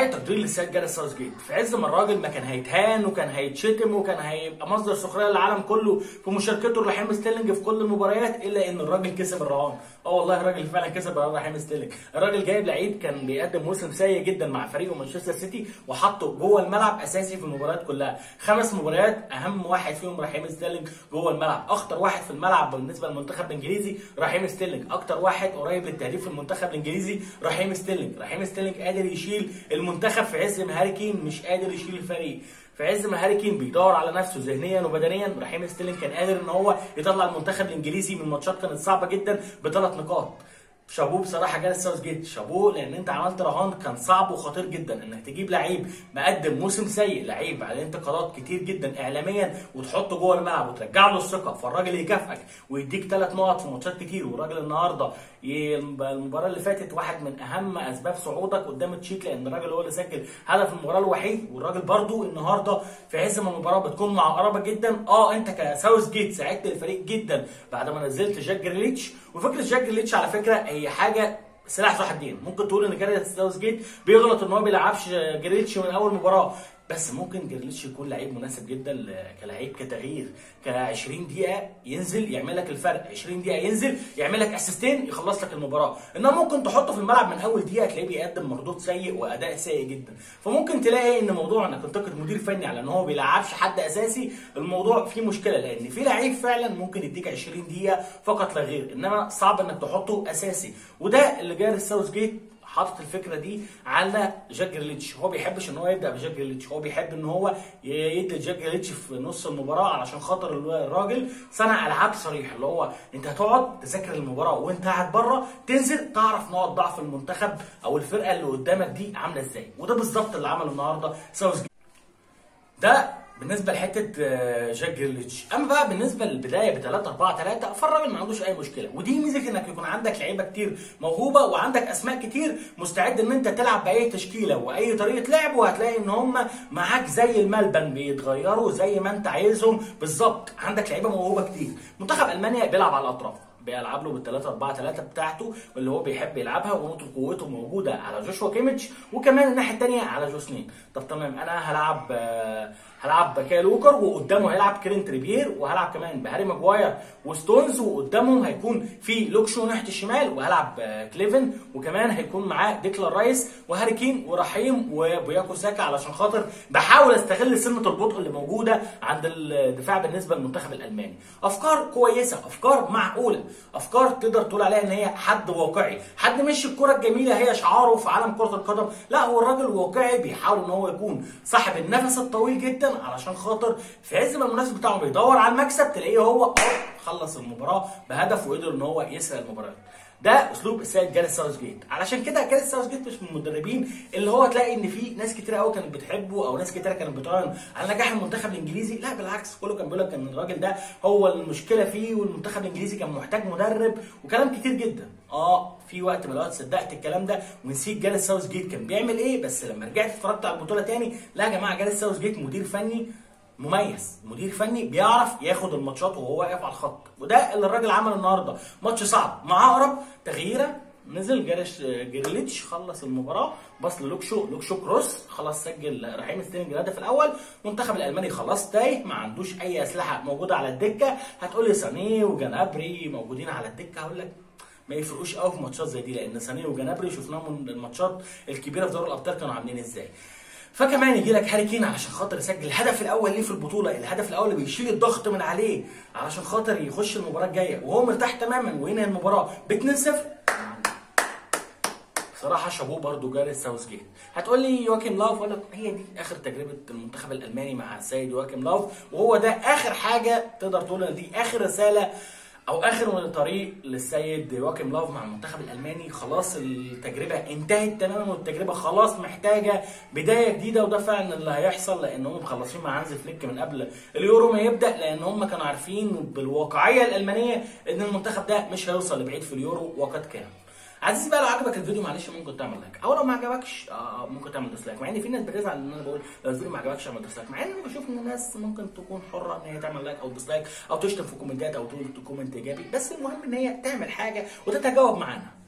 تحيه تقدير للسيد جاريث ساوث جيت في عز ما الراجل ما كان هيتهان وكان هيتشتم وكان هيبقى مصدر سخريه للعالم كله في مشاركته لرحيم ستيرلينج في كل المباريات الا ان الراجل كسب الرهان اه والله الراجل فعلا كسب الرهان رحيم ستيرلينج الراجل جايب لعيب كان بيقدم موسم سيء جدا مع فريقه مانشستر سيتي وحطه جوه الملعب اساسي في المباريات كلها خمس مباريات اهم واحد فيهم رحيم ستيرلينج جوه الملعب اخطر واحد في الملعب بالنسبه للمنتخب الانجليزي رحيم ستيرلينج اكتر واحد قريب للتهديف في المنتخب الانجليزي رحيم ستيرلينج رحيم ستيرلينج قادر يشيل المنتخب في عز ما هاري كين مش قادر يشيل الفريق في عز ما هاري كين بيدور على نفسه ذهنيا وبدنيا رحيم ستيرلينج كان قادر ان هو يطلع المنتخب الانجليزي من ماتشات كانت صعبه جدا بثلاث نقاط شابوه بصراحه جالس ساوث جيت شابوه لان انت عملت رهان كان صعب وخطير جدا انك تجيب لعيب مقدم موسم سيء لعيب عليه انتقادات كتير جدا اعلاميا وتحطه جوه الملعب وترجع له الثقه فالراجل يكافئك ويديك ثلاث نقط في ماتشات كتير والراجل النهارده المباراه اللي فاتت واحد من اهم اسباب صعودك قدام تشيك لان الراجل هو اللي سجل هدف المباراه الوحيد والراجل برده النهارده في عز ما المباراه بتكون معقربه جدا اه انت كساوث جيت ساعدت الفريق جدا بعد ما نزلت جاك جريليتش وفكره جاك جريليتش على فكره هي حاجه سلاح ذو حدين ممكن تقول ان جاريث ساوث جيت بيغلط ان هو ما بيلعبش جريليتش من اول مباراه بس ممكن جريليتش يكون لعيب مناسب جدا كلاعب كتغيير ك 20 دقيقه ينزل يعمل لك الفرق 20 دقيقه ينزل يعمل لك اسيستين يخلص لك المباراه انما ممكن تحطه في الملعب من اول دقيقه تلاقيه بيقدم مردود سيء واداء سيء جدا فممكن تلاقي ان موضوع انك تنتقد مدير فني على ان هو ما بيلعبش حد اساسي الموضوع فيه مشكله لان في لعيب فعلا ممكن يديك 20 دقيقه فقط لا غير انما صعب انك تحطه اساسي وده اللي جاريث ساوث جيت حاطط الفكره دي على جاك جريليتش هو بيحبش ان هو يبدا بجاك جريليتش هو بيحب ان هو يدي جاك جريليتش في نص المباراه علشان خاطر الراجل صنع العاب صريح اللي هو انت هتقعد تذاكر المباراه وانت قاعد بره تنزل تعرف نقط ضعف المنتخب او الفرقه اللي قدامك دي عامله ازاي وده بالظبط اللي عمله النهارده ساوث ده بالنسبه لحته جاك جريليتش اما بقى بالنسبه للبدايه ب 3 4 3 فالراجل ما عندوش اي مشكله ودي ميزه انك يكون عندك لعيبه كتير موهوبه وعندك اسماء كتير مستعد ان انت تلعب باي تشكيله واي طريقه لعب وهتلاقي ان هم معاك زي الملبن بيتغيروا زي ما انت عايزهم بالظبط عندك لعيبه موهوبه كتير منتخب المانيا بيلعب على الاطراف بيلعب له بال 3 4 3 بتاعته اللي هو بيحب يلعبها ونقطه قوته موجوده على جوشوا كيميتش وكمان الناحيه الثانيه على جوسنين طب تمام انا هلعب هلعب بكاي لوكر وقدامه هيلعب كرين تريبير وهلعب كمان بهاري ماجواير وستونز وقدامهم هيكون في لوكشو ناحيه الشمال وهلعب كليفن وكمان هيكون معاه ديكلان رايس وهاري كين ورحيم وبوياكو ساكا علشان خاطر بحاول استغل سنه البطء اللي موجوده عند الدفاع بالنسبه للمنتخب الالماني افكار كويسه افكار معقوله افكار تقدر تقول عليها ان هي حد واقعي حد مش الكره الجميله هي شعاره في عالم كره القدم لا هو الراجل واقعي بيحاول ان هو يكون صاحب النفس الطويل جدا علشان خاطر في عز ما المنافس بتاعه بيدور على المكسب تلاقيه هو خلص المباراه بهدف وقدر ان هو يسرق المباراه ده اسلوب السيد جاريث ساوث جيت علشان كده جاريث ساوث جيت مش من المدربين اللي هو تلاقي ان في ناس كتير قوي كانت بتحبه او ناس كتير كانت بتراهن على نجاح المنتخب الانجليزي لا بالعكس كله كان بيقول لك ان الراجل ده هو المشكله فيه والمنتخب الانجليزي كان محتاج مدرب وكلام كتير جدا اه في وقت من الاوقات صدقت الكلام ده ونسيت جاريث ساوث جيت كان بيعمل ايه بس لما رجعت اتفرجت على البطوله تاني لا يا جماعه جاريث ساوث جيت مدير فني مميز مدير فني بيعرف ياخد الماتشات وهو واقف على الخط وده اللي الراجل عمله النهارده ماتش صعب مع اقرب تغييره نزل جاريش جريليتش خلص المباراه بص للوكشو لوكشو كروس خلاص سجل رحيم ستيرنج الهدف الاول المنتخب الالماني خلاص تايه ما عندوش اي اسلحه موجوده على الدكه هتقول لي سانيه وجنابري موجودين على الدكه هقول لك ما يفرقوش قوي في ماتشات زي دي لان سانيه وجنابري شفناهم من الماتشات الكبيره في دوري الابطال كانوا عاملين ازاي فكمان يجي لك هاري كين علشان خاطر يسجل الهدف الاول ليه في البطوله الهدف الاول اللي بيشيل الضغط من عليه علشان خاطر يخش المباراه الجايه وهو مرتاح تماما وينهي المباراه ب 2-0 صراحه شابوه برضو جاريث ساوث جيت هتقول لي يواكيم لاوف اقول لك هي دي اخر تجربه المنتخب الالماني مع السيد يواكيم لاوف وهو ده اخر حاجه تقدر تقول ان دي اخر رساله او اخر من الطريق للسيد يواكيم لاف مع المنتخب الالماني خلاص التجربه انتهت تماما والتجربه خلاص محتاجه بدايه جديده وده فعلا اللي هيحصل لان هم مخلصين مع هانز فليك من قبل اليورو ما يبدا لان هم كانوا عارفين بالواقعيه الالمانيه ان المنتخب ده مش هيوصل لبعيد في اليورو وقد كان عزيزي بقى لو عجبك الفيديو معلش ممكن تعمل لايك او لو ما عجبكش آه ممكن تعمل ديسلايك مع ان في ناس بتزعل ان انا بقول لو الفيديو ما عجبكش اعمل ديسلايك مع ان انا بشوف ان الناس ممكن تكون حره ان هي تعمل لايك او ديسلايك او تشتم في كومنتات او تقول كومنت ايجابي بس المهم ان هي تعمل حاجه وتتجاوب معانا